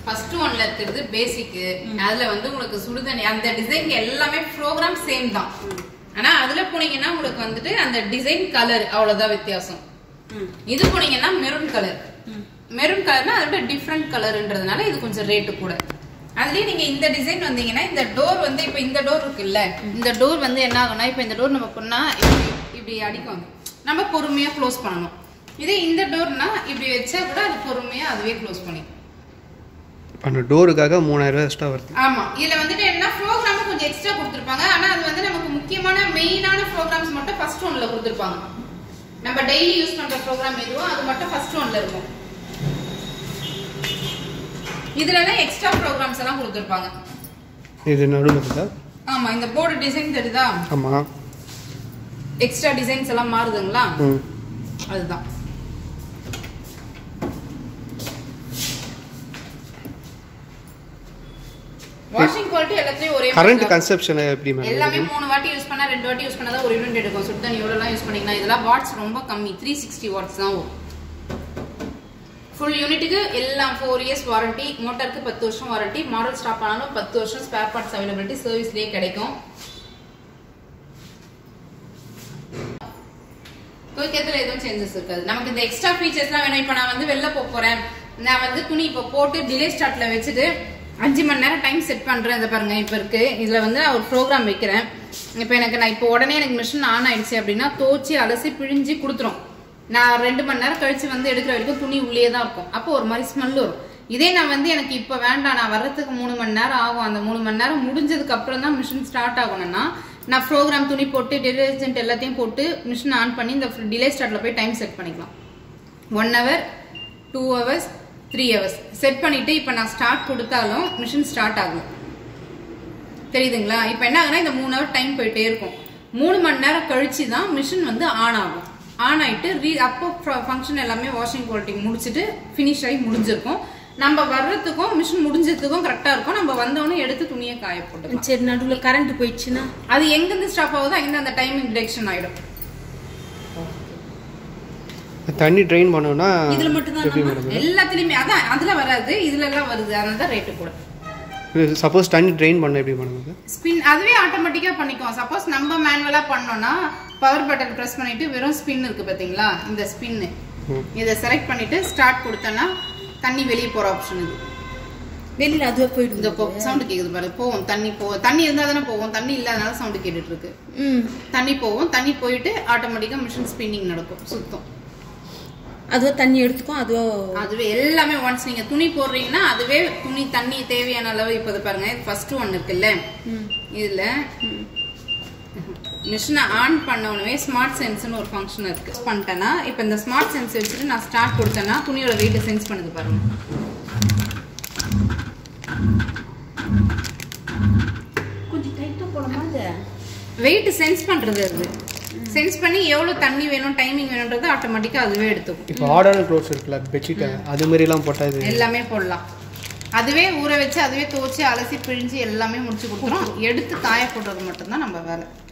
First ஒன்ல இருக்கிறது பேசிக் அதுல வந்து உங்களுக்கு சுடுதண்ணி அந்த டிசைன் எல்லாமே ப்ரோக்ராம் சேம் தான் ஆனா அதுல போனீங்கன்னா உங்களுக்கு வந்துட்டு அந்த டிசைன் கலர் அவ்வளவுதான் வித்தியாசம் ம் இது போனீங்கன்னா மெரூன் கலர் மெரூன் கலர்னா அதோட டிஃப்ரெண்ட் கலர்ன்றதுனால இது கொஞ்சம் ரேட்டு கூட அதுலயே நீங்க இந்த டிசைன் வந்தீங்கன்னா இந்த டோர் வந்து இப்ப இந்த டோர் இருக்குல்ல இந்த டோர் வந்து என்ன ஆகும்னா இப்ப இந்த டோர் நம்ம பண்ணா இப்படி இப்படி அடிக்கும் நம்ம பொறுமையா க்ளோஸ் பண்ணணும் இதே இந்த டோர்னா இப்படி வச்சா கூட அது பொறுமையா அதுவே க்ளோஸ் பண்ணிக்கும் அந்த டோருக்காக மூணாயிரம் ரூபாய் எக்ஸ்ட்ரா வருது ஆமா இதுல வந்துட்டு என்ன ப்ரோக்ராம் கொஞ்சம் எக்ஸ்ட்ரா கொடுத்துருப்பாங்க ஆனா அது வந்து நமக்கு முக்கியமான மெயினான ப்ரோக்ராம்ஸ் மட்டும் ஃபர்ஸ்ட் ஒன்ல கொடுத்துருப்பாங்க நம்ம டெய்லி யூஸ் பண்ற ப்ரோக்ராம் எதுவோ அது மட்டும் ஃபர்ஸ்ட் ஒன்ல இருக்கும் இதுல எல்லாம் எக்ஸ்ட்ரா ப்ரோக்ராம்ஸ் எல்லாம் கொடுத்துருப்பாங்க இது நடுவில் இருக்கா ஆமா இந்த போர்டு டிசைன் தெரியுதா ஆமாம் எக்ஸ்ட்ரா டிசைன்ஸ் எல்லாம் மாறுதுங்களா ம் அதுதான் வாஷிங் குவாலிட்டி எல்லாத்துலயும் ஒரே மாதிரி கரண்ட் தான். கன்செப்ஷன் எப்படி எல்லாமே மேடம் மூணு வாட்டி யூஸ் பண்ணா ரெண்டு வாட்டி யூஸ் பண்ணா தான் ஒரு யூனிட் எடுக்கும் சுடு தண்ணி எவ்வளோலாம் யூஸ் பண்ணீங்கன்னா இதெல்லாம் வாட்ஸ் ரொம்ப கம்மி த்ரீ சிக்ஸ்டி வாட்ஸ் தான் வரும் ஃபுல் யூனிட்டுக்கு எல்லாம் ஃபோர் இயர்ஸ் வாரண்டி மோட்டருக்கு பத்து வருஷம் வாரண்டி மாடல் ஸ்டாப் ஆனாலும் பத்து வருஷம் ஸ்பேர் பார்ட்ஸ் அவைலபிலிட்டி சர்வீஸ்லேயே கிடைக்கும் துவைக்கிறதுல எதுவும் சேஞ்சஸ் இருக்காது நமக்கு இந்த எக்ஸ்ட்ரா ஃபீச்சர்ஸ்லாம் வேணும் இப்போ நான் வந்து வெளில போக போறேன் நான் வந்து துணி இப்போ போட்டு டிலே ஸ்டார்ட்ல வச்சுட்டு அஞ்சு மணி நேரம் டைம் செட் பண்றேன் இதை பாருங்க இப்போ இருக்கு இதுல வந்து நான் ஒரு ப்ரோக்ராம் வைக்கிறேன் இப்போ எனக்கு நான் இப்போ உடனே எனக்கு மிஷின் ஆன் ஆயிடுச்சு அப்படின்னா தோச்சி அலசி பிழிஞ்சு கொடுத்துரும் நான் ரெண்டு மணி நேரம் கழிச்சு வந்து எடுக்கிற வரைக்கும் துணி உள்ளே தான் இருக்கும் அப்போ ஒரு மாதிரி ஸ்மெல் வரும் இதே நான் வந்து எனக்கு இப்போ வேண்டாம் நான் வர்றதுக்கு மூணு மணி நேரம் ஆகும் அந்த மூணு மணி நேரம் முடிஞ்சதுக்கு அப்புறம் தான் மிஷின் ஸ்டார்ட் ஆகணும்னா நான் ப்ரோக்ராம் துணி போட்டு டிடர்ஜென்ட் எல்லாத்தையும் போட்டு மிஷின் ஆன் பண்ணி இந்த டிலே ஸ்டார்ட்ல போய் டைம் செட் பண்ணிக்கலாம் one hour two hours three hours set பண்ணிட்டு இப்போ நான் ஸ்டார்ட் கொடுத்தாலும் மிஷின் ஸ்டார்ட் ஆகும் தெரியுதுங்களா இப்போ என்ன ஆகுனா இந்த மூணு ஹவர் டைம் போயிட்டே இருக்கும் மூணு மணி நேரம் கழிச்சு தான் மிஷின் வந்து ஆன் ஆகும் ஆன் ஆயிட்டு ரீ அப்போ ஃபங்க்ஷன் எல்லாமே வாஷிங் குவாலிட்டி முடிச்சுட்டு ஃபினிஷ் ஆகி முடிஞ்சிருக்கும் நம்ம வர்றதுக்கும் மிஷின் முடிஞ்சதுக்கும் கரெக்டாக இருக்கும் நம்ம வந்தோடனே எடுத்து துணியை காய போட்டுக்கலாம் சரி நடுவுல கரண்ட் போயிடுச்சுன்னா அது எங்கிருந்து ஸ்டாப் ஆகுதோ அங்கிருந்து அந்த டைமிங் டிரெக்ஷன் ஆயிடும் தண்ணி ட்ரெயின் பண்ணோம்னா இதுல மட்டும்தான் எப்படி நம்ம- மேடம் எல்லாத்துலயுமே அதான் அதுல வராது இதுல எல்லாம் வருது அதனால தான் ரேட்டு கூட சப்போஸ் தண்ணி ட்ரெயின் பண்ண எப்படி பண்ணுங்க ஸ்பின் அதுவே ஆட்டோமேட்டிக்கா பண்ணிக்கும் சப்போஸ் நம்ம மேனுவலா பண்ணோம்னா பவர் பட்டன் பிரஸ் பண்ணிட்டு வெறும் ஸ்பின் இருக்கு பாத்தீங்களா இந்த ஸ்பின் ம். இதை செலக்ட் பண்ணிட்டு ஸ்டார்ட் கொடுத்தோன்னா தண்ணி வெளியே போற ஆப்ஷன் இது வெளியில அதுவே இந்த போயிடுது சவுண்ட் கேக்குது பாரு போகும் தண்ணி போகும் தண்ணி இருந்தா தானே போகும் தண்ணி இல்லாதனால சவுண்ட் கேட்டுட்டு இருக்கு ம் தண்ணி போகும் தண்ணி போயிட்டு ஆட்டோமேட்டிக்கா மிஷின் ஸ்பின்னிங் நடக்கும் சுத்தம் அதுவே தண்ணி எடுத்துக்கும் அதுவே அதுவே எல்லாமே ஒன்ஸ் நீங்க துணி போடுறீங்கன்னா அதுவே துணி தண்ணி தேவையான அளவு இப்போ இது பாருங்க ஃபர்ஸ்ட் ஒன் இருக்குல்ல ம் இதுல மிஷினை ஆன் பண்ண உடனே ஸ்மார்ட் சென்ஸ்னு ஒரு ஃபங்க்ஷன் இருக்கு பண்ணிட்டேன்னா இப்போ இந்த ஸ்மார்ட் சென்ஸ் வச்சுட்டு நான் ஸ்டார்ட் கொடுத்தேன்னா துணியோட வெயிட் சென்ஸ் பண்ணுது பாருங்க கொஞ்சம் டைட்டா போடமா அது வெயிட் சென்ஸ் பண்றது அது சென்ஸ் பண்ணி எவ்வளவு தண்ணி வேணும் டைமிங் வேணும்ன்றது ஆட்டோமேட்டிக்கா அதுவே எடுத்துக்கும் இப்போ ஆர்டர் க்ளோத்ஸ் இருக்குல்ல பெட்ஷீட் அது மாதிரிலாம் போட்டால் இது எல்லாமே போடலாம் அதுவே ஊற வச்சு அதுவே துவச்சி அலசி பிழிஞ்சு எல்லாமே முடிச்சு கொடுத்துரும் எடுத்து காய போடுறது மட்டும்தான் நம்ம வேலை